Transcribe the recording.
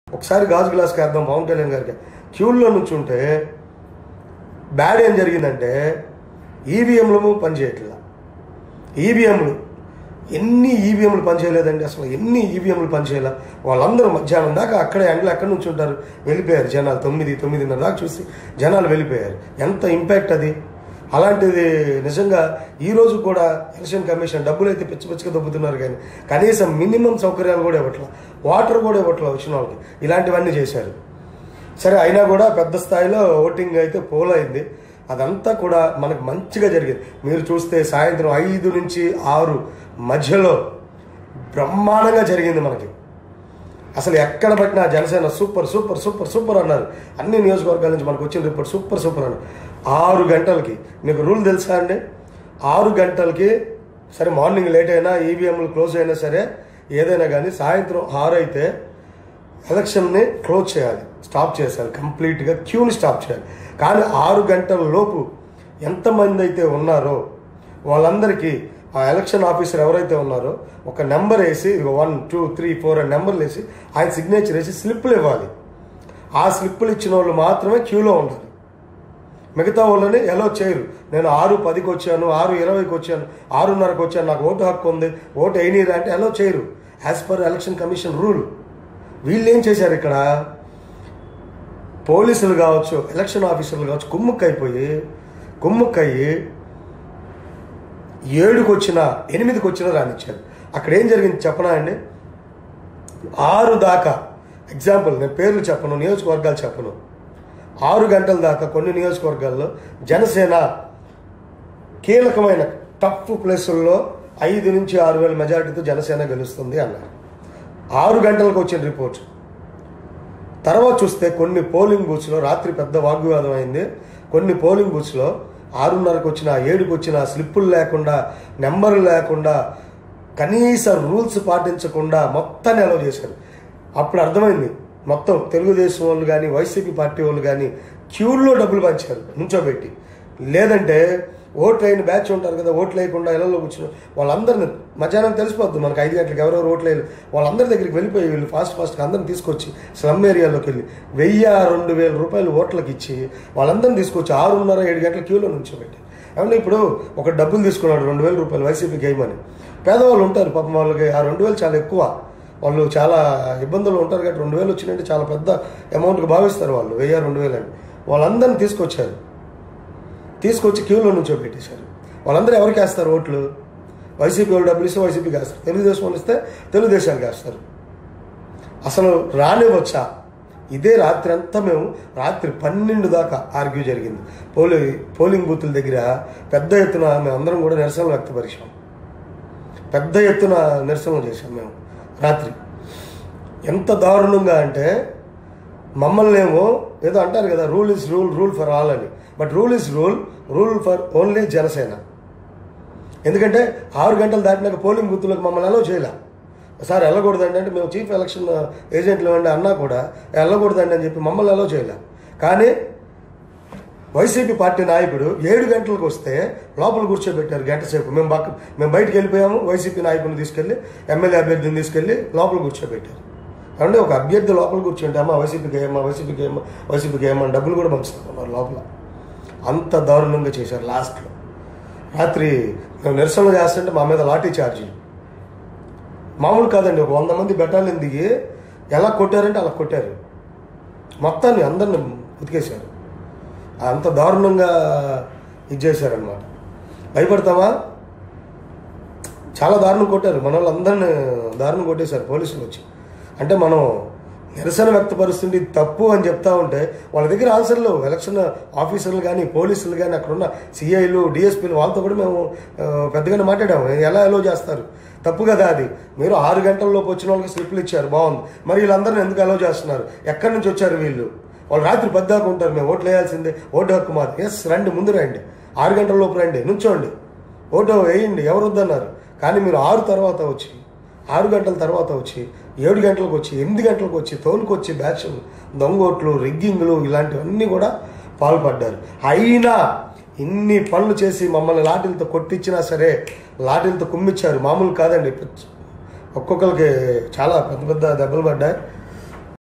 ఒకసారి గాజు గ్లాస్ వేద్దాం పవన్ కళ్యాణ్ గారికి క్యూల్లో నుంచి ఉంటే బ్యాడ్ ఏం జరిగిందంటే ఈవీఎంలు పనిచేయట్లా ఈవీఎంలు ఎన్ని ఈవీఎంలు పనిచేయలేదండి అసలు ఎన్ని ఈవీఎంలు పనిచేయాల వాళ్ళందరూ మధ్యాహ్నం దాకా అక్కడే ఎండలు ఎక్కడి నుంచి ఉంటారు వెళ్ళిపోయారు జనాలు తొమ్మిది తొమ్మిదిన్నర దాకా చూసి జనాలు వెళ్ళిపోయారు ఎంత ఇంపాక్ట్ అది అలాంటిది నిజంగా ఈ రోజు కూడా ఎలక్షన్ కమిషన్ డబ్బులు అయితే పిచ్చి పిచ్చిగా దొబ్బుతున్నారు కానీ కనీసం మినిమం సౌకర్యాలు కూడా ఇవ్వట్లా వాటర్ కూడా ఇవ్వట్లా వచ్చిన వాళ్ళకి ఇలాంటివన్నీ చేశారు సరే అయినా కూడా పెద్ద స్థాయిలో ఓటింగ్ అయితే పోల్ అయింది అదంతా కూడా మనకు మంచిగా జరిగింది మీరు చూస్తే సాయంత్రం ఐదు నుంచి ఆరు మధ్యలో బ్రహ్మాండంగా జరిగింది మనకి అసలు ఎక్కడ పట్టినా Janasena super super super super అన్నారు అన్ని నియోజకవర్గాల నుంచి మనకు వచ్చిన రిపోర్ట్ సూపర్ సూపర్ అన్నారు ఆరు గంటలకి మీకు రూల్ తెలుసా అండి ఆరు గంటలకి సరే మార్నింగ్ లేట్ అయినా ఈవీఎంలు క్లోజ్ అయినా సరే ఏదైనా కానీ సాయంత్రం ఆరు అయితే ఎలక్షన్ని క్లోజ్ చేయాలి స్టాప్ చేసేయాలి కంప్లీట్గా క్యూని స్టాప్ చేయాలి కానీ ఆరు గంటల లోపు ఎంతమంది అయితే ఉన్నారో వాళ్ళందరికీ ఆ ఎలక్షన్ ఆఫీసర్ ఎవరైతే ఉన్నారో ఒక నెంబర్ వేసి వన్ టూ త్రీ ఫోర్ అని నెంబర్లు వేసి ఆయన సిగ్నేచర్ వేసి స్లిప్పులు ఇవ్వాలి ఆ స్లిప్పులు ఇచ్చిన వాళ్ళు మాత్రమే క్యూలో ఉండాలి మిగతా వాళ్ళని ఎలా చేయరు నేను ఆరు పదికి వచ్చాను ఆరు ఇరవైకి వచ్చాను ఆరున్నరకు వచ్చాను నాకు ఓటు హక్కు ఉంది ఓటు వేయనీరా అంటే ఎలా చేయరు as per election commission rule వీళ్ళు ఏం చేశారు ఇక్కడ పోలీసులు కావచ్చు ఎలక్షన్ ఆఫీసర్లు కావచ్చు కుమ్ముక్కైపోయి కుమ్ముక్కయ్యి ఏడుకి వచ్చిన ఎనిమిదికి వచ్చిన రానిచ్చారు అక్కడ ఏం జరిగింది చెప్పనా అండి ఆరు దాకా ఎగ్జాంపుల్ నేను పేర్లు చెప్పను నియోజకవర్గాలు చెప్పను ఆరు గంటల దాకా కొన్ని నియోజకవర్గాల్లో జనసేన కీలకమైన టఫ్ ప్లేసుల్లో ఐదు నుంచి ఆరు వేల మెజార్టీతో జనసేన గెలుస్తుంది అన్నారు ఆరు గంటలకు వచ్చిన రిపోర్ట్ తర్వాత చూస్తే కొన్ని పోలింగ్ బూత్స్లో రాత్రి పెద్ద వాగ్వివాదం అయింది కొన్ని పోలింగ్ బూత్స్లో ఆరున్నరకు వచ్చిన ఏడుకు వచ్చిన స్లిప్పులు లేకుండా నెంబర్లు లేకుండా కనీస రూల్స్ పాటించకుండా మొత్తాన్ని అలౌ చేశారు అప్పుడు అర్థమైంది మొత్తం తెలుగుదేశం వాళ్ళు కానీ వైసీపీ పార్టీ వాళ్ళు కానీ క్యూల్లో డబ్బులు పంచారు నుంచోబెట్టి లేదంటే ఓట్లు అయిన బ్యాచ్ ఉంటారు కదా ఓట్లు వేయకుండా ఇళ్లలో కూర్చుని వాళ్ళందరిని మధ్యాహ్నం తెలిసిపోద్ది మనకు ఐదు గంటలకు ఎవరెవరు ఓట్లు వేయలేదు వాళ్ళందరి దగ్గరికి వెళ్ళిపోయి వీళ్ళు ఫాస్ట్ ఫాస్ట్గా అందరిని తీసుకొచ్చి స్లమ్ ఏరియాలోకి వెళ్ళి వెయ్యి రెండు వేల రూపాయలు ఓట్లకి ఇచ్చి వాళ్ళందరిని తీసుకొచ్చి ఆరున్నర ఏడు గంటల క్యూలో నుంచోబెట్టి ఏమన్నా ఇప్పుడు ఒక డబ్బులు తీసుకున్నాడు రెండు వేల రూపాయలు వైసీపీకి వేయమని పేదవాళ్ళు ఉంటారు పాపం వాళ్ళకి ఆ రెండు వేలు చాలా ఎక్కువ వాళ్ళు చాలా ఇబ్బందులు ఉంటారు కాబట్టి రెండు వేలు వచ్చినట్టు చాలా పెద్ద అమౌంట్కి భావిస్తారు వాళ్ళు వెయ్యి రెండు వేలు అని వాళ్ళందరిని తీసుకొచ్చారు తీసుకొచ్చి క్యూలో నుంచో పెట్టేశారు వాళ్ళందరూ ఎవరికి వేస్తారు ఓట్లు వైసీపీ వాళ్ళు డబ్బులు ఇస్తే వైసీపీకి వేస్తారు తెలుగుదేశం వాళ్ళు ఇస్తే తెలుగుదేశానికి వేస్తారు అసలు రానివచ్చా ఇదే రాత్రి అంతా మేము రాత్రి పన్నెండు దాకా ఆర్గ్యూ జరిగింది పోలి పోలింగ్ బూతుల దగ్గర పెద్ద ఎత్తున మేమందరం కూడా నిరసనలు వ్యక్తపరిచాం పెద్ద ఎత్తున నిరసనలు చేశాం మేము రాత్రి ఎంత దారుణంగా అంటే మమ్మల్ని ఏమో ఏదో అంటారు కదా rule is rule rule for all అని but rule is rule rule for only Janasena ఎందుకంటే ఆరు గంటలు దాటినాక పోలింగ్ బూత్లకు మమ్మల్ని అలో చేయలే సార్ వెళ్ళకూడదండి అంటే మేము చీఫ్ ఎలక్షన్ ఏజెంట్లు అండి అన్నా కూడా వెళ్ళకూడదండి అని చెప్పి మమ్మల్ని అలో చేయలే కానీ వైసీపీ పార్టీ నాయకుడు ఏడు గంటలకు వస్తే లోపల కూర్చోబెట్టారు గంట సేపు మేము బక్క మేము బయటికి వెళ్ళిపోయాము వైసీపీ నాయకుడిని తీసుకెళ్ళి ఎమ్మెల్యే అభ్యర్థిని తీసుకెళ్ళి లోపల కూర్చోబెట్టారు అంటే ఒక అభ్యర్థి లోపల కూర్చుంటే అమ్మా వైసీపీకి ఏమా వైసీపీకి ఏమా వైసీపీకి ఏమా డబ్బులు కూడా పంచుతున్నారు లోపల అంత దారుణంగా చేశారు లాస్ట్లో రాత్రి మేము నిరసన చేస్తుంటే మా మీద లాఠీ ఛార్జీలు మామూలు కాదండి ఒక వంద మంది బెటాలియన్ దిగి ఎలా కొట్టారంటే అలా కొట్టారు మొత్తాన్ని అందరిని ఉతికేశారు అంత దారుణంగా ఇది చేశారనమాట భయపడతావా చాలా దారుణం కొట్టారు మన వాళ్ళందరిని దారుణం కొట్టేశారు పోలీసులు వచ్చి అంటే మనం నిరసన వ్యక్తపరుస్తుంటే ఇది తప్పు అని చెప్తా ఉంటే వాళ్ళ దగ్గర ఆన్సర్లు ఎలక్షన్ ఆఫీసర్లు కానీ పోలీసులు కానీ అక్కడ ఉన్న సిఐలు డిఎస్పీలు వాళ్ళతో కూడా మేము ఆ, పెద్దగానే మాట్లాడాము ఎలా ఎలో చేస్తారు తప్పు కదా అది మీరు ఆరు గంటల లోపు వచ్చిన వాళ్ళకి స్లిప్లు ఇచ్చారు బాగుంది మరి వీళ్ళందరిని ఎందుకు అలో చేస్తున్నారు ఎక్కడి నుంచి వచ్చారు వీళ్ళు వాళ్ళు రాత్రి పెద్దాక ఉంటారు మేము ఓట్లు వేయాల్సిందే ఓటు హక్కు మాది ఎస్ రండి ముందు రండి ఆరు గంటల లోపు రండి నుంచోండి ఓటు వేయండి ఎవరు వద్దన్నారు కానీ మీరు ఆరు తర్వాత వచ్చి ఆరు గంటల తర్వాత వచ్చి ఏడు గంటలకు వచ్చి ఎనిమిది గంటలకు వచ్చి తోలుకొచ్చి బ్యాచ్ దొంగోట్లు రిగ్గింగ్లు ఇలాంటివన్నీ కూడా పాల్పడ్డారు అయినా ఇన్ని పనులు చేసి మమ్మల్ని లాఠీలతో కొట్టించినా సరే లాఠీలతో కుమ్మిచ్చారు మామూలు కాదండి ఒక్కొక్కరికి చాలా పెద్ద పెద్ద దెబ్బలు పడ్డాయి